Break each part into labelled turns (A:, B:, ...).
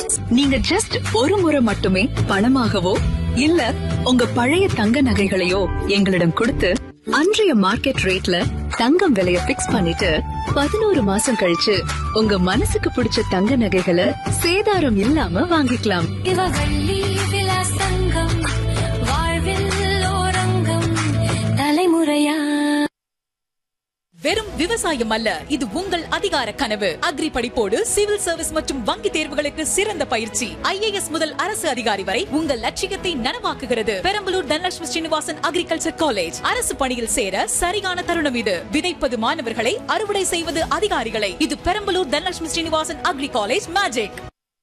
A: நீங்க ஜஸ்ட் ஒரு முறை மட்டுமே பணமாகவோ இல்ல உங்க பழைய தங்க நகைகளையோ எங்களிடம் கொடுத்து அன்றைய மார்க்கெட் ரேட்ல தங்கம் விலைய பிக்ஸ் பண்ணிட்டு பதினோரு மாசம் கழிச்சு உங்க மனசுக்கு பிடிச்ச தங்க நகைகளை சேதாரம் இல்லாம வாங்கிக்கலாம்
B: இவகள்ளி விலாசங்கம் வாழ்வில் ஓரங்கம் தலைமுறையா
C: வெறும் விவசாயம் அல்ல இது உங்கள் அதிகார கனவு அக்ரி படிப்போடு சிவில் சர்வீஸ் மற்றும் வங்கி தேர்வுகளுக்கு சிறந்த பயிற்சி ஐஏஎஸ் முதல் அரசு அதிகாரி வரை உங்கள் லட்சியத்தை நனவாக்குகிறது பெரம்பலூர் தனலட்சுமி ஸ்ரீனிவாசன் அக்ரிகல்ச்சர் காலேஜ் அரசு பணியில் சேர சரியான தருணம் இது விதைப்பது மாணவர்களை அறுவடை செய்வது அதிகாரிகளை இது Perambalur Dhanalakshmi Srinivasan agri college magic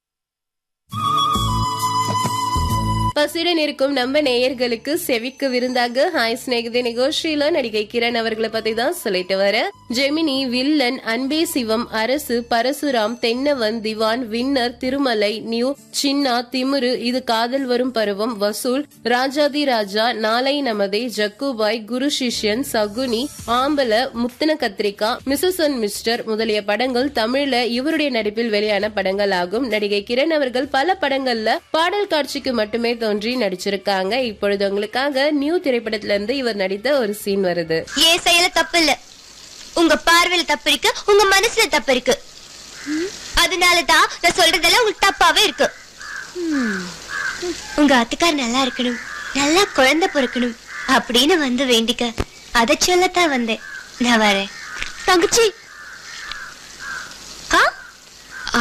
D: பசியுடன் இருக்கும் நம்ம நேயர்களுக்கு செவிக்கு விருந்தாக ஹாய் ஸ்நேகிதி நிகழ்ச்சியில நடிகை கிரண் அவர்களை பத்தி தான் சொல்லிட்டு வர ஜெமினி வில்லன் அன்பே சிவம் அரசு பரசுராம் தென்னவன் திவான் வின்னர் திருமலை நியூ சின்னா திமுரு இது காதல் வரும் பருவம் வசூல் ராஜாதி ராஜா நாளை நமதே ஜக்குபாய் குரு சிஷ்யன் சகுனி ஆம்பல முத்தன கத்திரிக்கா மிஸ்ஸஸ் அண்ட் மிஸ்டர் முதலிய படங்கள் தமிழ்ல இவருடைய நடிப்பில் வெளியான படங்கள் ஆகும் நடிகை கிரண் அவர்கள் பல படங்கள்ல பாடல் காட்சிக்கு மட்டுமே தோன்றி நடிச்சிருக்காங்க இப்பொழுது உங்களுக்காக நியூ திரைப்படத்துல இருந்து இவர் நடித்த ஒரு சீன் வருது
E: ஏன் செயல தப்பு இல்ல உங்க பார்வையில தப்பு இருக்கு உங்க மனசுல தப்பு இருக்கு அதனாலதான் நான் சொல்றதெல்லாம் உங்களுக்கு தப்பாவே இருக்கு உங்க அத்துக்கார் நல்லா இருக்கணும் நல்லா குழந்தை பிறக்கணும் அப்படின்னு வந்து வேண்டிக்க அதை சொல்லத்தான் வந்தேன் நான் வரேன் தங்கச்சி ஆ?
F: ஆ,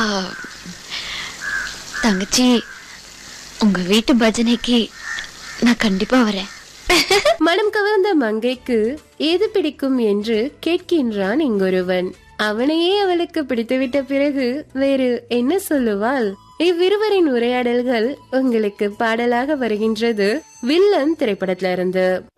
F: தங்கச்சி உங்க வீட்டு பஜனைக்கு நான் கண்டிப்பா வரேன்
D: மனம் கவர்ந்த மங்கைக்கு எது பிடிக்கும் என்று கேட்கின்றான் இங்கொருவன் அவனையே அவளுக்கு பிடித்துவிட்ட பிறகு வேறு என்ன சொல்லுவாள் இவ்விருவரின் உரையாடல்கள் உங்களுக்கு பாடலாக வருகின்றது வில்லன் திரைப்படத்துல இருந்து